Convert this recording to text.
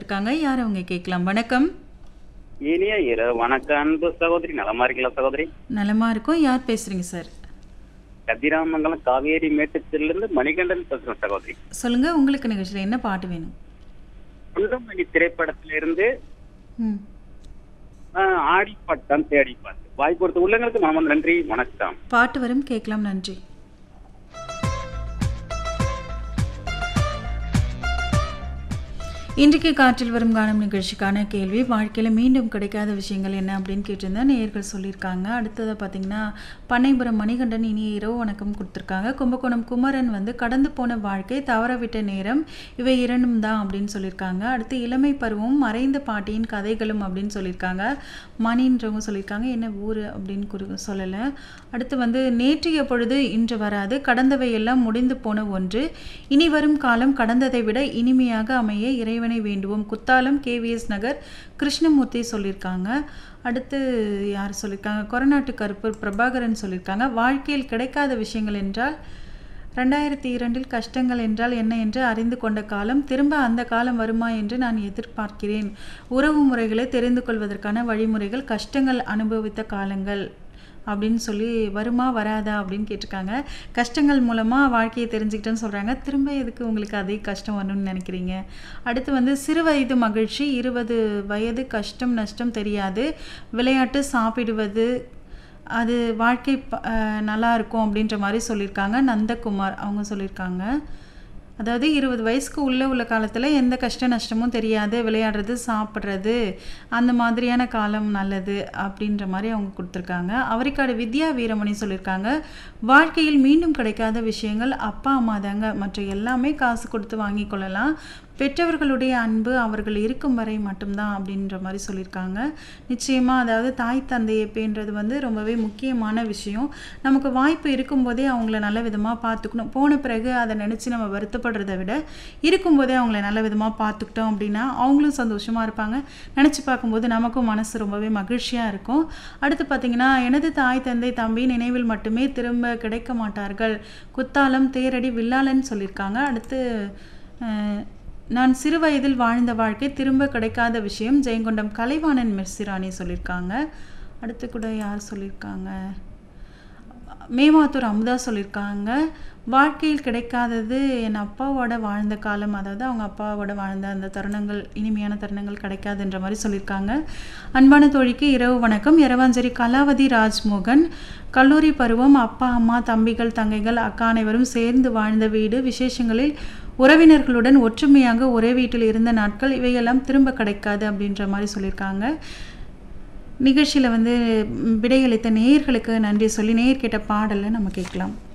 கொடுத்துருக்காங்க யார் அவங்க கேட்கலாம் வணக்கம் இனிய இரவு வணக்கம் அன்பு சகோதரி நலமா இருக்கீங்களா சகோதரி நலமா இருக்கும் யார் பேசுறீங்க சார் கதிராமங்கலம் காவேரி மேட்டுத்திலிருந்து மணிகண்டன் பேசுறேன் சகோதரி சொல்லுங்க உங்களுக்கு நிகழ்ச்சியில் என்ன பாட்டு வேணும் குண்டமணி திரைப்படத்திலிருந்து ம் ஆஹ், ஆடிப்பட்டம் தேடி பார்த்து வாய்ப்பு கொடுத்த உள்ளங்களுக்கு மனம் நன்றி வணக்கம் பாட்டு வரும் கேட்கலாம் நன்றி இன்றைக்கு காற்றில் வரும் காணும் நிகழ்ச்சிக்கான கேள்வி வாழ்க்கையில் மீண்டும் கிடைக்காத விஷயங்கள் என்ன அப்படின்னு கேட்டிருந்தா நேயர்கள் சொல்லியிருக்காங்க அடுத்ததை பார்த்தீங்கன்னா பண்ணைபுரம் மணிகண்டன் இனிய இரவு வணக்கம் கொடுத்துருக்காங்க கும்பகோணம் குமரன் வந்து கடந்து போன வாழ்க்கை தவறவிட்ட நேரம் இவை இரண்டும் தான் அப்படின்னு சொல்லியிருக்காங்க அடுத்து இளமை பருவம் மறைந்த பாட்டியின் கதைகளும் அப்படின்னு சொல்லியிருக்காங்க மணின்றவங்க சொல்லியிருக்காங்க என்ன ஊர் அப்படின்னு குறி சொல்லலை அடுத்து வந்து நேற்றைய பொழுது இன்று வராது கடந்தவை எல்லாம் முடிந்து போன ஒன்று இனி வரும் காலம் கடந்ததை விட இனிமையாக அமைய இறைவனை வேண்டுவோம் குத்தாலம் கேவிஎஸ் நகர் கிருஷ்ணமூர்த்தி சொல்லியிருக்காங்க அடுத்து யார் சொல்லியிருக்காங்க கொரநாட்டு கருப்பு பிரபாகரன் சொல்லியிருக்காங்க வாழ்க்கையில் கிடைக்காத விஷயங்கள் என்றால் ரெண்டாயிரத்தி இரண்டில் கஷ்டங்கள் என்றால் என்ன என்று அறிந்து கொண்ட காலம் திரும்ப அந்த காலம் வருமா என்று நான் எதிர்பார்க்கிறேன் உறவு முறைகளை தெரிந்து கொள்வதற்கான வழிமுறைகள் கஷ்டங்கள் அனுபவித்த காலங்கள் அப்படின்னு சொல்லி வருமா வராதா அப்படின்னு கேட்டிருக்காங்க கஷ்டங்கள் மூலமாக வாழ்க்கையை தெரிஞ்சுக்கிட்டேன்னு சொல்கிறாங்க திரும்ப எதுக்கு உங்களுக்கு அதே கஷ்டம் வரணும்னு நினைக்கிறீங்க அடுத்து வந்து சிறு வயது மகிழ்ச்சி இருபது வயது கஷ்டம் நஷ்டம் தெரியாது விளையாட்டு சாப்பிடுவது அது வாழ்க்கை ப- அஹ் நல்லா இருக்கும் அப்படின்ற மாதிரி சொல்லியிருக்காங்க நந்தகுமார் அவங்க சொல்லியிருக்காங்க அதாவது இருபது வயசுக்கு உள்ளே உள்ள காலத்தில் எந்த கஷ்ட நஷ்டமும் தெரியாது விளையாடுறது சாப்பிட்றது அந்த மாதிரியான காலம் நல்லது அப்படின்ற மாதிரி அவங்க கொடுத்துருக்காங்க அவரிக்காடு வித்யா வீரமணி சொல்லியிருக்காங்க வாழ்க்கையில் மீண்டும் கிடைக்காத விஷயங்கள் அப்பா அம்மா தாங்க மற்ற எல்லாமே காசு கொடுத்து வாங்கி கொள்ளலாம் பெற்றவர்களுடைய அன்பு அவர்கள் இருக்கும் வரை மட்டும்தான் அப்படின்ற மாதிரி சொல்லியிருக்காங்க நிச்சயமாக அதாவது தாய் தந்தையை பேன்றது வந்து ரொம்பவே முக்கியமான விஷயம் நமக்கு வாய்ப்பு இருக்கும்போதே அவங்கள நல்ல விதமாக பார்த்துக்கணும் போன பிறகு அதை நினச்சி நம்ம வருத்தப்படுறதை விட இருக்கும்போதே அவங்கள நல்ல விதமாக பார்த்துக்கிட்டோம் அப்படின்னா அவங்களும் சந்தோஷமாக இருப்பாங்க நினச்சி பார்க்கும்போது நமக்கும் மனசு ரொம்பவே மகிழ்ச்சியாக இருக்கும் அடுத்து பார்த்திங்கன்னா எனது தாய் தந்தை தம்பி நினைவில் மட்டுமே திரும்ப கிடைக்க மாட்டார்கள் குத்தாலம் தேரடி வில்லாளன் சொல்லியிருக்காங்க அடுத்து அஹ், நான் சிறு வயதில் வாழ்ந்த வாழ்க்கை திரும்ப கிடைக்காத விஷயம் ஜெயங்கொண்டம் கலைவாணன் மெர்சிராணி சொல்லியிருக்காங்க அடுத்து கூட யார் சொல்லியிருக்காங்க மேமாத்தூர் அமுதா சொல்லியிருக்காங்க வாழ்க்கையில் கிடைக்காதது என் அப்பாவோட வாழ்ந்த காலம் அதாவது அவங்க அப்பாவோட வாழ்ந்த அந்த தருணங்கள் இனிமையான தருணங்கள் கிடைக்காதுன்ற மாதிரி சொல்லியிருக்காங்க அன்பான தோழிக்கு இரவு வணக்கம் இரவாஞ்சேரி கலாவதி ராஜ்மோகன் கல்லூரி பருவம் அப்பா அம்மா தம்பிகள் தங்கைகள் அக்கா அனைவரும் சேர்ந்து வாழ்ந்த வீடு விசேஷங்களில் உறவினர்களுடன் ஒற்றுமையாக ஒரே வீட்டில் இருந்த நாட்கள் இவையெல்லாம் திரும்ப கிடைக்காது அப்படின்ற மாதிரி சொல்லியிருக்காங்க நிகழ்ச்சியில் வந்து ம், விடையளித்த நேயர்களுக்கு நன்றி சொல்லி நேயர் கேட்ட பாடலை நம்ம கேட்கலாம்